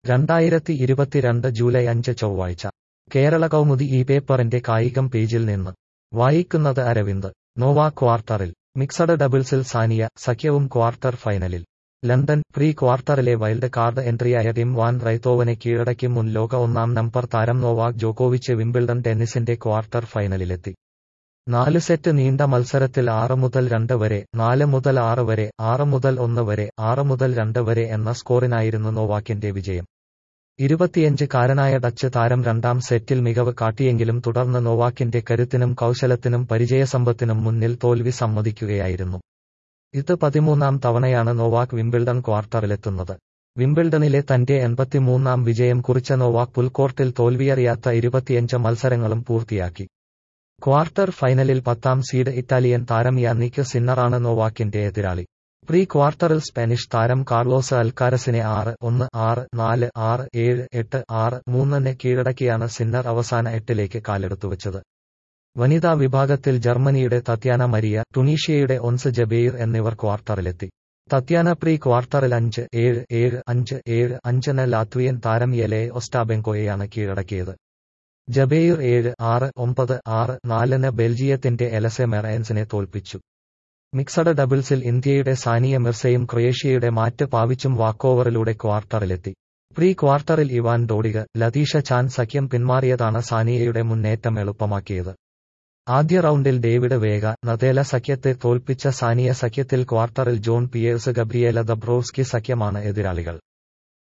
രണ്ടായിരത്തി ഇരുപത്തിരണ്ട് ജൂലൈ അഞ്ച് ചൊവ്വാഴ്ച കേരള കൗമുദി ഈ പേപ്പറിന്റെ കായികം പേജിൽ നിന്ന് വായിക്കുന്നത് അരവിന്ദ് നോവ ക്വാർട്ടറിൽ മിക്സഡ് ഡബിൾസിൽ സാനിയ സഖ്യവും ക്വാർട്ടർ ഫൈനലിൽ ലണ്ടൻ പ്രീ ക്വാർട്ടറിലെ വൈൽഡ് കാർഡ് എൻട്രിയായ ടിം വാൻ റൈത്തോവനെ കീഴടക്കി മുൻ ലോക ഒന്നാം നമ്പർ താരം നോവാക് ജോക്കോവിച്ച് വിംബിൾഡൺ ടെന്നീസിന്റെ ക്വാർട്ടർ ഫൈനലിലെത്തി നാല് സെറ്റ് നീണ്ട മത്സരത്തിൽ ആറ് മുതൽ രണ്ട് വരെ നാല് മുതൽ ആറ് വരെ ആറ് മുതൽ ഒന്ന് വരെ ആറ് മുതൽ രണ്ട് വരെ എന്ന സ്കോറിനായിരുന്നു നോവാക്കിന്റെ വിജയം ഇരുപത്തിയഞ്ചുകാരനായ ഡച്ച് താരം രണ്ടാം സെറ്റിൽ മികവ് കാട്ടിയെങ്കിലും തുടർന്ന് നോവാക്കിന്റെ കരുത്തിനും കൗശലത്തിനും പരിചയസമ്പത്തിനും മുന്നിൽ തോൽവി സമ്മതിക്കുകയായിരുന്നു ഇത് പതിമൂന്നാം തവണയാണ് നോവാക് വിംബിൾഡൺ ക്വാർട്ടറിലെത്തുന്നത് വിംബിൾഡണിലെ തന്റെ എൺപത്തിമൂന്നാം വിജയം കുറിച്ച നോവാക് പുൽക്കോർട്ടിൽ തോൽവിയറിയാത്ത ഇരുപത്തിയഞ്ച് മത്സരങ്ങളും പൂർത്തിയാക്കി ക്വാർട്ടർ ഫൈനലിൽ പത്താം സീഡ് ഇറ്റാലിയൻ താരം യാന്നിക്ക് സിന്നറാണ് നോവാക്കിന്റെ എതിരാളി പ്രീ ക്വാർട്ടറിൽ സ്പാനിഷ് താരം കാർലോസ് അൽക്കാരസിനെ ആറ് ഒന്ന് ആറ് നാല് ആറ് ഏഴ് എട്ട് ആറ് മൂന്നിന് കീഴടക്കിയാണ് സിന്നർ അവസാന എട്ടിലേക്ക് കാലെടുത്തുവച്ചത് വനിതാ വിഭാഗത്തിൽ ജർമ്മനിയുടെ തത്യാന മരിയ ടുണീഷ്യയുടെ ഒൻസ് ജബെയിർ എന്നിവർ ക്വാർട്ടറിലെത്തി തത്യാന പ്രീ ക്വാർട്ടറിൽ അഞ്ച് ഏഴ് ഏഴ് അഞ്ച് ഏഴ് അഞ്ചിന് ലാത്വിയൻ താരം യെലെ ഒസ്റ്റാബെങ്കോയെയാണ് കീഴടക്കിയത് ജബെയിർ ഏഴ് ആറ് ഒമ്പത് ആറ് നാലിന് ബെൽജിയത്തിന്റെ എലസെ മെറയൻസിനെ തോൽപ്പിച്ചു മിക്സഡ് ഡബിൾസിൽ ഇന്ത്യയുടെ സാനിയ മിർസയും ക്രൊയേഷ്യയുടെ മാറ്റ് പാവിച്ചും വാക്കോവറിലൂടെ ക്വാർട്ടറിലെത്തി പ്രീ ക്വാർട്ടറിൽ ഇവാൻ ഡോഡിക ലതീഷ ചാൻ സഖ്യം പിന്മാറിയതാണ് സാനിയയുടെ മുന്നേറ്റം എളുപ്പമാക്കിയത് ആദ്യ റൗണ്ടിൽ ഡേവിഡ് വേഗ നദേല സഖ്യത്തെ തോൽപ്പിച്ച സാനിയ സഖ്യത്തിൽ ക്വാർട്ടറിൽ ജോൺ പിയേഴ്സ് ഗബ്രിയേല ദബ്രോവ്സ്കി സഖ്യമാണ് എതിരാളികൾ